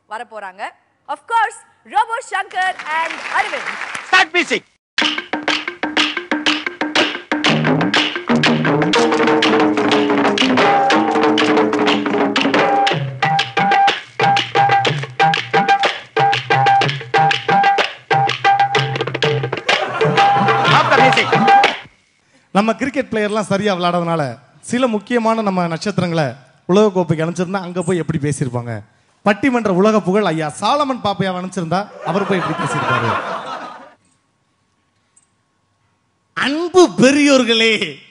வர போறாங்க of course Robo Shankar and Aravind start music நம்ம கிரிக்கெட் பிளேயர்லாம் சரியா விளையாடுறதுனால சில முக்கியமான நம்ம நட்சத்திரங்களை உலக கோப்பைக்கு அனுப்பிச்சிருந்தா அங்க போய் எப்படி பேசியிருப்பாங்க பட்டிமன்ற உலக புகழ் ஐயா சாலமன் பாப்பையா அனுப்பிச்சிருந்தா அவர் போய் எப்படி பேசியிருப்பாரு அன்பு பெரியோர்களே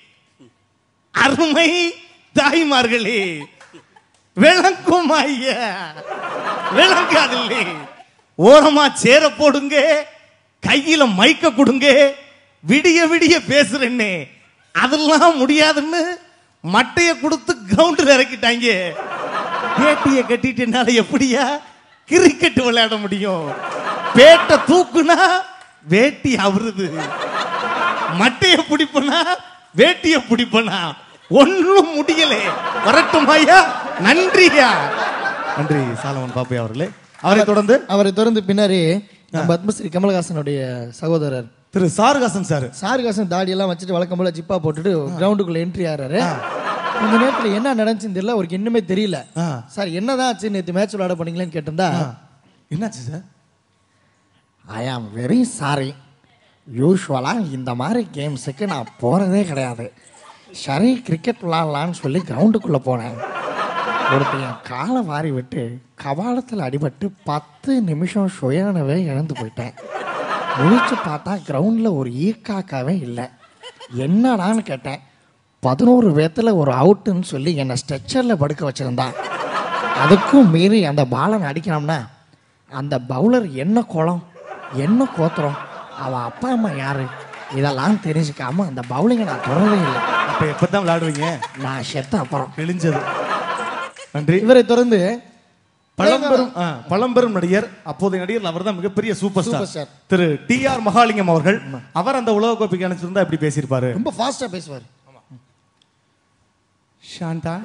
அருமை தாய்மார்களே விளக்கும் ஐயா விளங்காதில்லே ஓரமா சேர போடுங்க கையில மைக்க கொடுங்க விடிய விடிய பேசுறேன்னே அதெல்லாம் முடியாதுன்னு மட்டைய கொடுத்து கிரவுண்டில் இறக்கிட்டாங்க பேட்டியை கட்டிட்டு என்னால எப்படியா கிரிக்கெட் விளையாட முடியும் பேட்டை தூக்குனா வேட்டி அவருது மட்டைய பிடிப்பனா வேட்டிய பிடிப்பனா ஒன்றும் முடியலே வரட்டும் ஐயா நன்றியா நன்றி சாலமன் பாப்பையா அவர்களே அவரை தொடர்ந்து அவரை தொடர்ந்து பின்னாடி நம்ம பத்மஸ்ரீ கமலஹாசனுடைய சகோதரர் திரு சாருகாசன் சார் சாருகாசன் தாடியெல்லாம் வச்சுட்டு வழக்கம் போல ஜிப்பா போட்டுட்டு கிரவுண்டுக்குள்ள என்ட்ரி ஆறாரு இந்த நேரத்துல என்ன நடந்துச்சுன்னு தெரியல அவருக்கு இன்னுமே தெரியல ஆ. சார் என்னதான் ஆச்சு நேற்று மேட்ச் விளையாட போனீங்களேன்னு கேட்டிருந்தா என்னாச்சு sir I am very sorry யூஸ்வலாக இந்த மாதிரி கேம்ஸுக்கு நான் போகிறதே கிடையாது சரி கிரிக்கெட் விளாட்லான்னு சொல்லி கிரவுண்டுக்குள்ளே போனேன் ஒருத்தன் என் காலை வாரி விட்டு கபாலத்தில் அடிபட்டு பத்து நிமிஷம் சுயனவே இழந்து போயிட்டேன் முழிச்சு பார்த்தா கிரவுண்டில் ஒரு ஈக்காக்காவே இல்லை என்னடான்னு கேட்டேன் பதினோரு பேத்தில் ஒரு அவுட்டுன்னு சொல்லி என்னை ஸ்ட்ரெச்சரில் படுக்க வச்சுருந்தான் அதுக்கும் மீறி அந்த பாலன் அடிக்கணும்னா அந்த பவுலர் என்ன குளம் என்ன கோத்திரம் அவன் அப்பா அம்மா யாரு இதெல்லாம் தெரிஞ்சுக்காம அந்த பவுலிங்கை நான் தொடரவே இல்லை அப்ப எப்பதான் விளையாடுவீங்க நான் செத்த அப்புறம் கிழிஞ்சது நன்றி இவரை தொடர்ந்து பழம்பெரும் ஆ, பழம்பெரும் நடிகர் அப்போதைய நடிகர் அவர் தான் மிகப்பெரிய சூப்பர் சூப்பர் ஸ்டார் ஸ்டார். திரு டி ஆர் மகாலிங்கம் அவர்கள் அவர் அந்த உலக கோப்பைக்கு அனுப்பிச்சிருந்தா எப்படி பேசியிருப்பாரு ரொம்ப ஃபாஸ்ட்டாக பேசுவார் சாந்தா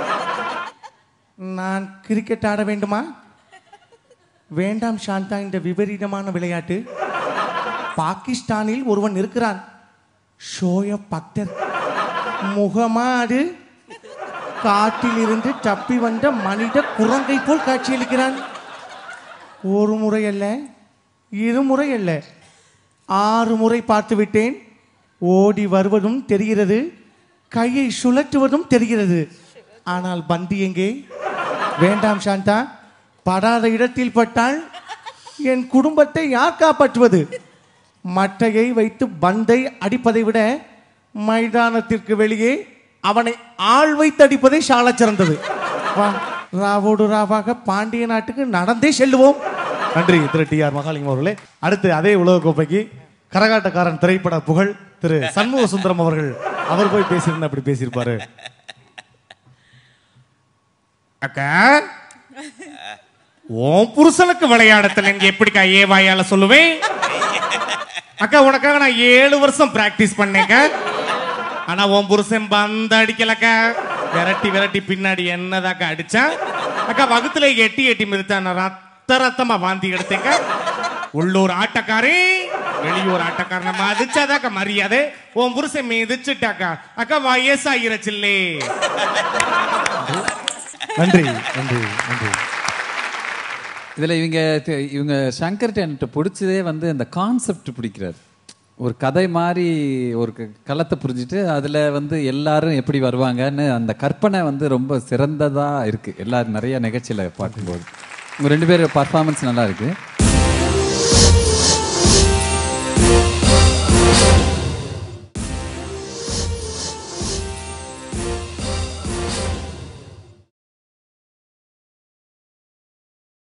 நான் கிரிக்கெட் ஆட வேண்டுமா வேண்டாம் சாந்தா இந்த விபரீதமான விளையாட்டு பாகிஸ்தானில் ஒருவன் இருக்கிறான் ஷோயப் அக்தர் முகமாடு காட்டிலிருந்து தப்பி வந்த மனித குரங்கை போல் காட்சியளிக்கிறான் ஒரு முறை அல்ல இருமுறை அல்ல ஆறு முறை பார்த்து விட்டேன் ஓடி வருவதும் தெரிகிறது கையை சுழற்றுவதும் தெரிகிறது ஆனால் பந்து எங்கே வேண்டாம் சாந்தா படாத இடத்தில் பட்டால் என் குடும்பத்தை யார் காப்பாற்றுவது மட்டையை வைத்து பந்தை அடிப்பதை விட மைதானத்திற்கு வெளியே அவனை ஆள் வைத்து அடிப்பதே சாலச் சிறந்தது வா ராவோடு ராவாக பாண்டிய நாட்டுக்கு நடந்தே செல்லுவோம் நன்றி திரு டி ஆர் மகாலிங்கம் அவர்களே அடுத்து அதே உலக கோப்பைக்கு கரகாட்டக்காரன் திரைப்பட புகழ் திரு சண்முக சுந்தரம் அவர்கள் அவர் போய் பேசியிருந்தா அப்படி பேசியிருப்பாரு அக்கா உன் புருஷனுக்கு விளையாடத்துல இங்க எப்படிக்கா ஏ வாயால சொல்லுவேன் அக்கா உனக்காக நான் ஏழு வருஷம் பிராக்டிஸ் பண்ணேங்க ஆனா உன் புருஷன் பந்த அடிக்கலக்கா விரட்டி விரட்டி பின்னாடி என்னதாக்கா அடிச்சான் அக்கா வகுத்துல எட்டி எட்டி மிதித்தான் நான் ரத்த ரத்தமா வாந்தி எடுத்தேங்க உள்ளூர் ஆட்டக்காரே வெளியூர் ஆட்டக்காரனை மதிச்சாதாக்கா மரியாதை உன் புருஷன் மிதிச்சுட்டாக்கா அக்கா வயசாகிரச்சில்லே நன்றி நன்றி நன்றி இதில் இவங்க தி- இவங்க சங்கர்ட்ட என்கிட்ட பிடிச்சதே வந்து அந்த கான்செப்ட் பிடிக்கிறார் ஒரு கதை மாதிரி ஒரு க- களத்தை புரிஞ்சுட்டு அதில் வந்து எல்லாரும் எப்படி வருவாங்கன்னு அந்த கற்பனை வந்து ரொம்ப சிறந்ததாக இருக்குது எல்லாரும் நிறைய நிகழ்ச்சியில் பார்க்கும்போது உங்கள் ரெண்டு பேர் பர்ஃபார்மன்ஸ் நல்லா இருக்குது